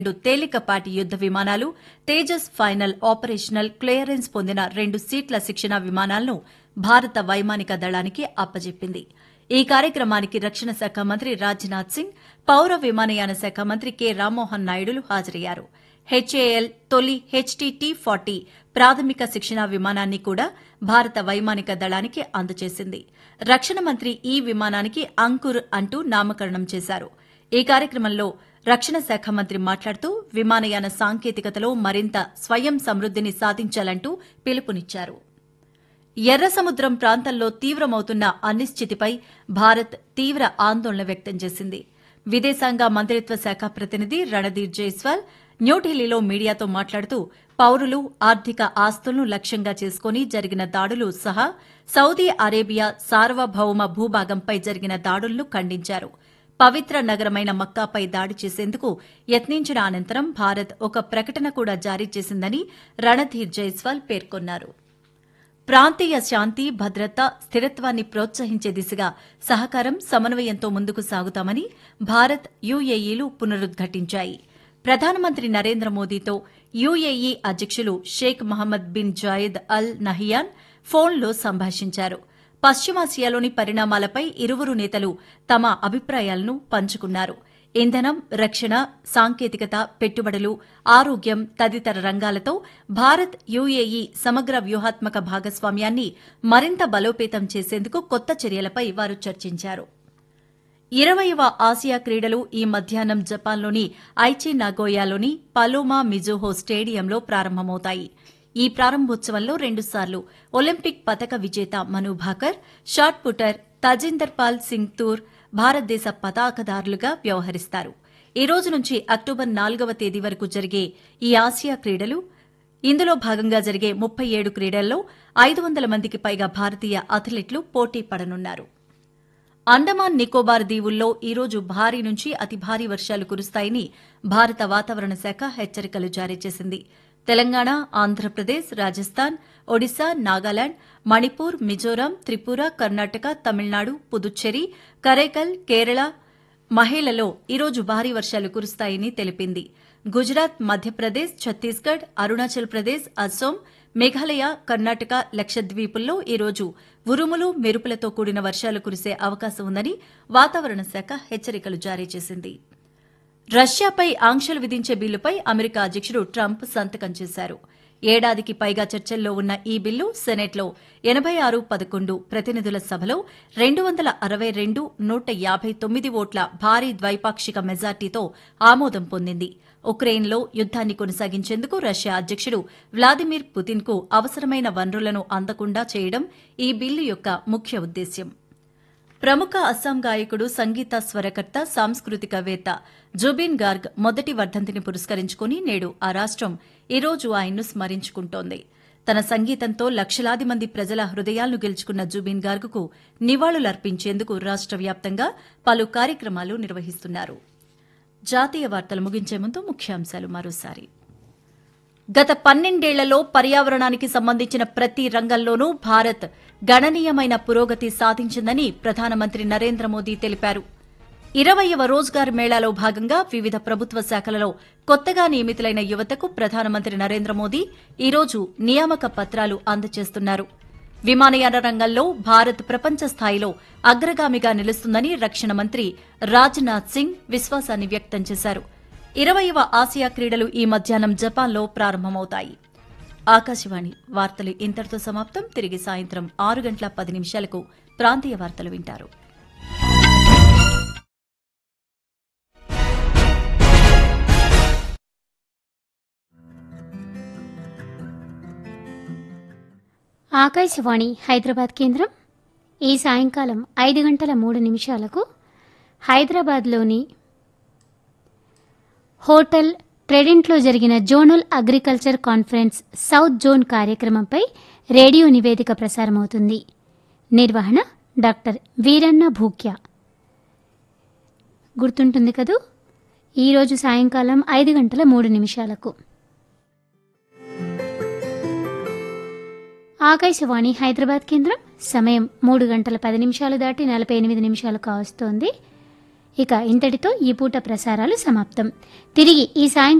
రెండు తేలికపాటి యుద్ద విమానాలు తేజస్ ఫైనల్ ఆపరేషనల్ క్లియరెన్స్ పొందిన రెండు సీట్ల శిక్షణ విమానాలను భారత వైమానిక దళానికి అప్పజెప్పింది ఈ కార్యక్రమానికి రక్షణ శాఖ మంత్రి రాజ్నాథ్ సింగ్ పౌర విమానయాన శాఖ మంత్రి కె రామ్మోహన్ నాయుడులు హాజరయ్యారు హెచ్ఏఎల్ తొలి హెచ్టీటీ ఫార్టీ ప్రాథమిక శిక్షణ విమానాన్ని కూడా భారత వైమానిక దళానికి అందజేసింది రక్షణ మంత్రి ఈ విమానానికి అంకుర్ అంటూ నామకరణం చేశారు ఈ కార్యక్రమంలో రక్షణ శాఖ మంత్రి మాట్లాడుతూ విమానయాన సాంకేతికతలో మరింత స్వయం సమృద్దిని సాధించాలంటూ పిలుపునిచ్చారు ఎర్ర సముద్రం ప్రాంతంలో తీవ్రమవుతున్న అనిశ్చితిపై భారత్ తీవ్ర ఆందోళన వ్యక్తం చేసింది విదేశాంగ మంత్రిత్వ శాఖ ప్రతినిధి రణధీర్ జైస్వాల్ న్యూఢిల్లీలో మీడియాతో మాట్లాడుతూ పౌరులు ఆర్థిక ఆస్తులను లక్ష్యంగా చేసుకుని జరిగిన దాడులు సహా సౌదీ అరేబియా సార్వభౌమ భూభాగంపై జరిగిన దాడులను ఖండించారు పవిత్ర నగరమైన మక్కాపై దాడి చేసేందుకు యత్నించిన అనంతరం భారత్ ఒక ప్రకటన కూడా జారీ చేసిందని రణధీర్ జైస్వాల్ పేర్కొన్నారు ప్రాంతీయ శాంతి భద్రత స్థిరత్వాన్ని ప్రోత్సహించే దిశగా సహకారం సమన్వయంతో ముందుకు సాగుతామని భారత్ యుఏఈలు పునరుద్ఘాటించాయి ప్రధానమంత్రి నరేంద్ర మోదీతో యుఏఈ అధ్యకులు Sheikh Mohammed bin Zayed Al Nahyan ఫోన్లో సంభాషించారు పశ్చిమాసియాలోని పరిణామాలపై ఇరువురు నేతలు తమ అభిప్రాయాలను పంచుకున్నారు ఇంధనం రక్షణ సాంకేతికత పెట్టుబడులు ఆరోగ్యం తదితర రంగాలతో భారత్ యుఏఈ సమగ్ర వ్యూహాత్మక భాగస్వామ్యాన్ని మరింత బలోపేతం చేసేందుకు కొత్త చర్యలపై వారు చర్చించారు ఇరవయవ ఆసియా క్రీడలు ఈ మధ్యాహ్నం జపాన్లోని ఐచి నాగోయాలోని పలోమా మిజోహో స్టేడియంలో ప్రారంభమవుతాయి ఈ ప్రారంభోత్సవంలో రెండుసార్లు ఒలింపిక్ పతక విజేత మను భాకర్ షాట్ పుటర్ తజిందర్ పాల్ సింగ్ తూర్ భారతదేశ పతాకదారులుగా వ్యవహరిస్తారు ఈ రోజు నుంచి అక్టోబర్ నాలుగవ తేదీ వరకు జరిగే ఈ ఆసియా క్రీడలు ఇందులో భాగంగా జరిగే ముప్పై ఏడు క్రీడల్లో ఐదు వందల మందికి పైగా భారతీయ అథ్లెట్లు పోటీ పడనున్నారు అండమాన్ నికోబార్ దీవుల్లో ఈరోజు భారీ నుంచి అతి భారీ వర్షాలు కురుస్తాయని భారత వాతావరణ శాఖ హెచ్చరికలు జారీ చేసింది తెలంగాణ ఆంధ్రప్రదేశ్ రాజస్థాన్ ఒడిశా నాగాలాండ్ మణిపూర్ మిజోరాం త్రిపుర కర్ణాటక తమిళనాడు పుదుచ్చేరి కరైకల్ కేరళ మహిళలో ఈరోజు భారీ వర్షాలు కురుస్తాయని తెలిపింది గుజరాత్ మధ్యప్రదేశ్ ఛత్తీస్గఢ్ అరుణాచల్ ప్రదేశ్ అస్సోం మేఘాలయ కర్ణాటక లక్షద్వీపుల్లో ఈరోజు ఉరుములు మెరుపులతో కూడిన వర్షాలు కురిసే అవకాశం ఉందని వాతావరణ శాఖ హెచ్చరికలు జారీ చేసింది రష్యాపై ఆంక్షలు విధించే బిల్లుపై అమెరికా అధ్యకుడు ట్రంప్ సంతకం చేశారు ఏడాదికి పైగా చర్చల్లో ఉన్న ఈ బిల్లు సెనెట్లో ఎనబై ఆరు పదకొండు ప్రతినిధుల సభలో రెండు వందల అరవై రెండు నూట యాబై తొమ్మిది ఓట్ల భారీ ద్వైపాక్షిక మెజార్టీతో ఆమోదం పొందింది ఉక్రెయిన్లో యుద్దాన్ని కొనసాగించేందుకు రష్యా అధ్యకుడు వ్లాదిమిర్ పుతిన్కు అవసరమైన వనరులను అందకుండా చేయడం ఈ బిల్లు యొక్క ముఖ్య ఉద్దేశ్యం ప్రముఖ అస్సాం గాయకుడు సంగీత స్వరకర్త సాంస్కృతికవేత్త జుబిన్ గార్గ్ మొదటి వర్ధంతిని పురస్కరించుకుని నేడు ఆ రాష్టం ఈ రోజు ఆయన్ను స్మరించుకుంటోంది తన సంగీతంతో లక్షలాది మంది ప్రజల హృదయాలను గెలుచుకున్న జుబిన్ గార్గ్కు నివాళులర్పించేందుకు రాష్ట వ్యాప్తంగా పలు కార్యక్రమాలు నిర్వహిస్తున్నారు జాతీయ వార్తలు ముగించే ముందు ముఖ్యాంశాలు మరోసారి గత పన్నెండేళ్లలో పర్యావరణానికి సంబంధించిన ప్రతి రంగంలోనూ భారత్ గణనీయమైన పురోగతి సాధించిందని ప్రధానమంత్రి నరేంద్ర మోదీ తెలిపారు ఇరవయవ రోజ్గార్ మేళాలో భాగంగా వివిధ ప్రభుత్వ శాఖలలో కొత్తగా నియమితులైన యువతకు ప్రధానమంత్రి నరేంద్ర మోదీ ఈరోజు నియామక పత్రాలు అందజేస్తున్నారు విమానయాన రంగంలో భారత్ ప్రపంచ స్థాయిలో అగ్రగామిగా నిలుస్తుందని రక్షణ మంత్రి రాజ్నాథ్ సింగ్ విశ్వాసాన్ని వ్యక్తం చేశారు ఇరవయవ ఆసియా క్రీడలు ఈ మధ్యాహ్నం జపాన్లో ప్రారంభమవుతాయి ఆకాశవాణి వార్తలు ఇంతటితో సమాప్తం తిరిగి సాయంత్రం ఆరు గంటల పది నిమిషాలకు ప్రాంతీయ వార్తలు వింటారు ఆకాశవాణి హైదరాబాద్ కేంద్రం ఈ సాయంకాలం ఐదు గంటల మూడు నిమిషాలకు హైదరాబాద్లోని హోటల్ ట్రెడెంట్లో జరిగిన zonal agriculture conference south zone కార్యక్రమంపై రేడియో నివేదిక ప్రసారమవుతుంది నిర్వహణ డాక్టర్ వీరన్న భూక్య గుర్తుంటుంది కదూ ఈరోజు సాయంకాలం ఐదు గంటల మూడు నిమిషాలకు ఆకాశవాణి హైదరాబాద్ కేంద్రం సమయం మూడు గంటల పది నిమిషాలు దాటి నలభై ఎనిమిది నిమిషాలు కావస్తోంది ఇక ఇంతటితో ఈ పూట ప్రసారాలు సమాప్తం తిరిగి ఈ సాయంత్రం